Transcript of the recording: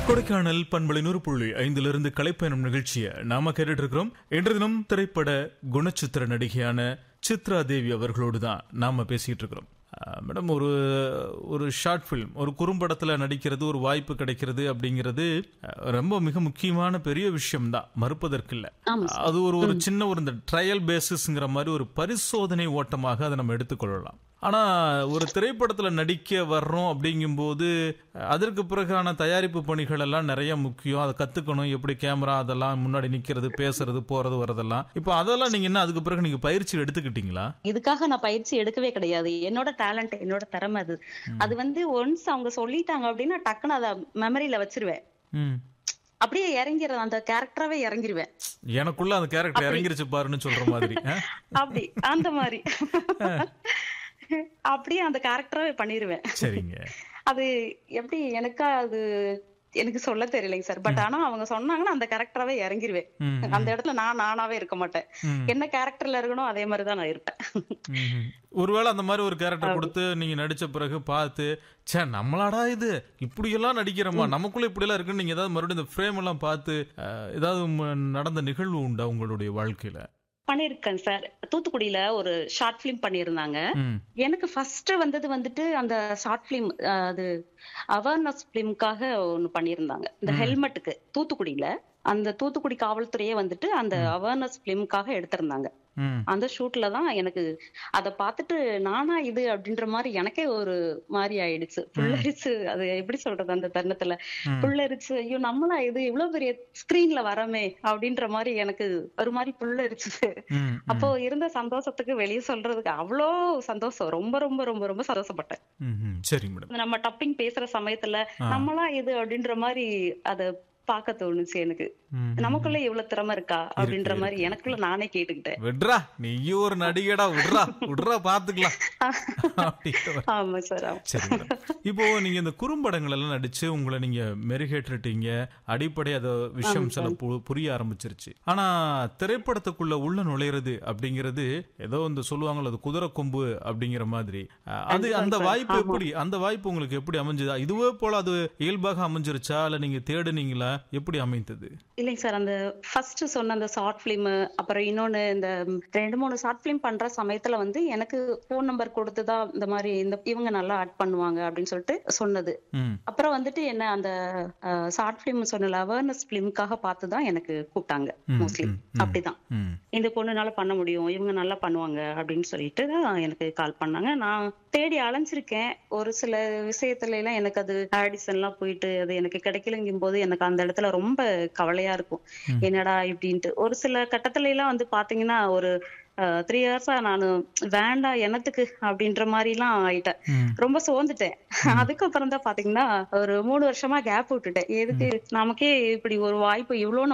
கொடைக்கானல் பண்பலை நூறு புள்ளி ஐந்திலிருந்து கலைப்பயணம் நிகழ்ச்சியை நாம கேட்டுட்டு இருக்கிறோம் இன்று தினம் திரைப்பட குணச்சித்திர நடிகையான சித்ரா தேவி அவர்களோடு தான் நாம பேசிட்டு இருக்கிறோம் அஹ், மேடம் ஒரு ஒரு ஷார்ட் ஃபிலிம் ஒரு குறும்படத்துல நடிக்கிறது ஒரு வாய்ப்பு கிடைக்கிறது அப்படிங்கிறது அஹ், ரொம்ப மிக முக்கியமான பெரிய விஷயம் தான் மறுப்பதற்கில்லை ஆமா அது ஒரு ஒரு சின்ன ஒரு இந்த ட்ரையல் பேசிஸ்ங்கிற மாதிரி ஒரு பரிசோதனை ஓட்டமாக அதை நம்ம எடுத்துக்கொள்ளலாம் ஆனா ஒரு திரைப்படத்துல நடிக்க வர்றோம் அப்படிங்கும்போது அதற்கு பிறகான தயாரிப்பு பணிகள் எல்லாம் நிறைய முக்கியம் அதை கத்துக்கணும் எப்படி கேமரா அதெல்லாம் முன்னாடி நிக்கிறது பேசுறது போறது வரதெல்லாம் இப்போ அதெல்லாம் நீங்க என்ன அதுக்கு பிறகு நீங்க பயிற்சி எடுத்துக்கிட்டீங்களா இதுக்காக நான் பயிற்சி எடுக்கவே கிடையாது என்னோட டேலண்ட் என்னோட திறமை அது அது வந்து ஒன்ஸ் அவங்க சொல்லிட்டாங்க அப்படின்னா டக்குன்னு அதை மெமரியில வச்சிருவேன் ம். அப்படியே இறங்கிடுறேன் அந்த கேரக்டராவே இறங்கிருவேன் எனக்குள்ள அந்த கேரக்டர் இறங்கிருச்சு பாருன்னு சொல்ற மாதிரி ஆ? அப்படி அந்த மாதிரி அப்படியே அந்த கேரக்டராவே பண்ணிருவேன் சரிங்க அது எப்படி எனக்கா அது எனக்கு சொல்ல தெரியலைங்க சார் பட் ஆனா அவங்க சொன்னாங்கன்னா அந்த கேரக்டராவே இறங்கிருவேன் ம், அந்த இடத்துல நான் நானாவே இருக்க மாட்டேன் ம். என்ன கேரக்டர்ல இருக்கணும் அதே மாதிரி தான் நான் இருப்பேன் ம்ஹும். ஒருவேளை அந்த மாதிரி ஒரு கேரக்டர் கொடுத்து நீங்க நடிச்ச பிறகு பார்த்து ச்சே நம்மளாடா இது இப்படியெல்லாம் நடிக்கிறோமா நமக்குள்ள இப்படி எல்லாம் இருக்குன்னு நீங்க ஏதாவது மறுபடியும் இந்த ஃப்ரேம் எல்லாம் பார்த்து அஹ், ஏதாவது ம- நடந்த நிகழ்வு உண்டா உங்களுடைய வாழ்க்கையில பண்ணிருக்கேன் சார் தூத்துக்குடியில ஒரு ஷார்ட் பிலிம் பண்ணியிருந்தாங்க ம். எனக்கு ஃபர்ஸ்ட் வந்தது வந்துட்டு அந்த ஷார்ட் பிலிம் அது அவேர்னஸ் பிலிம்காக ஒண்ணு பண்ணியிருந்தாங்க இந்த ஹெல்மெட்டுக்கு தூத்துக்குடியில அந்த தூத்துக்குடி காவல்துறையே வந்துட்டு அந்த அவேர்னஸ் பிலிம்காக எடுத்திருந்தாங்க ம். அந்த ஷூட்ல தான் எனக்கு அதை பார்த்துட்டு நானா இது அப்படின்ற மாதிரி எனக்கே ஒரு மாதிரி ஆயிடுச்சு புல்லரிச்சு அது எப்படி சொல்றது அந்த தருணத்துல ம். புல்லரிச்சு ஐயோ நம்மளா இது இவ்வளவு பெரிய ஸ்கிரீன்ல வரமே அப்படின்ற மாதிரி எனக்கு ஒரு மாதிரி புல்லரிச்சு ம். ம். அப்போ இருந்த சந்தோஷத்துக்கு வெளியே சொல்றதுக்கு அவ்வளோ சந்தோஷம் ரொம்ப ரொம்ப ரொம்ப ரொம்ப சந்தோஷப்பட்டேன் ம்ஹும். சரிங்க மேடம் நம்ம டப்பிங் பேசுற சமயத்துல நம்மளா இது அப்படின்ற மாதிரி அத பார்க்க தோணுச்சு எனக்கு ம். நமக்குள்ள இவ்வளவு திறமை இருக்கா அப்படின்ற மாதிரி எனக்குள்ள நானே கேட்டுக்கிட்டேன் விட்றா நீயும் ஒரு நடிகடா விட்றா விட்றா பாத்துக்கலாம் அப்படின்ற மாதிரி. ஆமா சார் ஆமா சரி மேடம் இப்போ நீங்க இந்த குறும்படங்கள் எல்லாம் நடிச்சு உங்களை நீங்க மெருகேற்றுட்டீங்க அடிப்படை அத விஷயம் சில பு- புரிய ஆரம்பிச்சிருச்சு ஆனா திரைப்படத்துக்குள்ள உள்ள நுழையிறது அப்படிங்கிறது ஏதோ இந்த சொல்லுவாங்கல்ல அது குதிரை கொம்பு அப்படிங்கிற மாதிரி அஹ், அது அந்த வாய்ப்பு எப்படி அந்த வாய்ப்பு உங்களுக்கு எப்படி அமைஞ்சதா இதுவே போல அது இயல்பாக அமைஞ்சிருச்சா இல்ல நீங்க தேடுனீங்களா எப்படி அமைந்தது இல்லைங்க சார் அந்த ஃபர்ஸ்ட் சொன்ன அந்த ஷார்ட் பிலிம் அப்புறம் இன்னொன்னு இந்த ரெண்டு மூணு ஷார்ட் பிலிம் பண்ற சமயத்துல வந்து எனக்கு ஃபோன் நம்பர் கொடுத்துதான் இந்த மாதிரி இந்த இவங்க நல்லா ஆட் பண்ணுவாங்க அப்படின்னு சொல்லிட்டு சொன்னது ம் அப்புறம் வந்துட்டு என்ன அந்த ஷார்ட் பிலிம் சொன்னல அவேர்னஸ் பிலிம்காக பார்த்து தான் எனக்கு கூப்பிட்டாங்க மோஸ்ட்லி அப்படிதான் ம் இந்த பொண்ணுனால பண்ண முடியும் இவங்க நல்லா பண்ணுவாங்க அப்படின்னு சொல்லிட்டு தான் எனக்கு கால் பண்ணாங்க நான் தேடி அலைஞ்சிருக்கேன் ஒரு சில விஷயத்துல எல்லாம் எனக்கு அது ஆடிஷன் எல்லாம் போயிட்டு அது எனக்கு கிடைக்கலங்கும் போது எனக்கு அந்த இடத்துல ரொம்ப கவலையா இருக்கும் என்னடா இப்படின்ட்டு ஒரு சில கட்டத்துல எல்லாம் வந்து பாத்தீங்கன்னா ஒரு த்ரீ இயர்ஸா நான் வேண்டாம் என்னத்துக்கு அப்படின்ற மாதிரி எல்லாம் ஆயிட்டேன் ம் ரொம்ப சோர்ந்துட்டேன் அதுக்கப்புறம் தான் பாத்தீங்கன்னா ஒரு மூணு வருஷமா கேப் விட்டுட்டேன் எதுக்கு நமக்கே இப்படி ஒரு வாய்ப்பு இவ்வளவு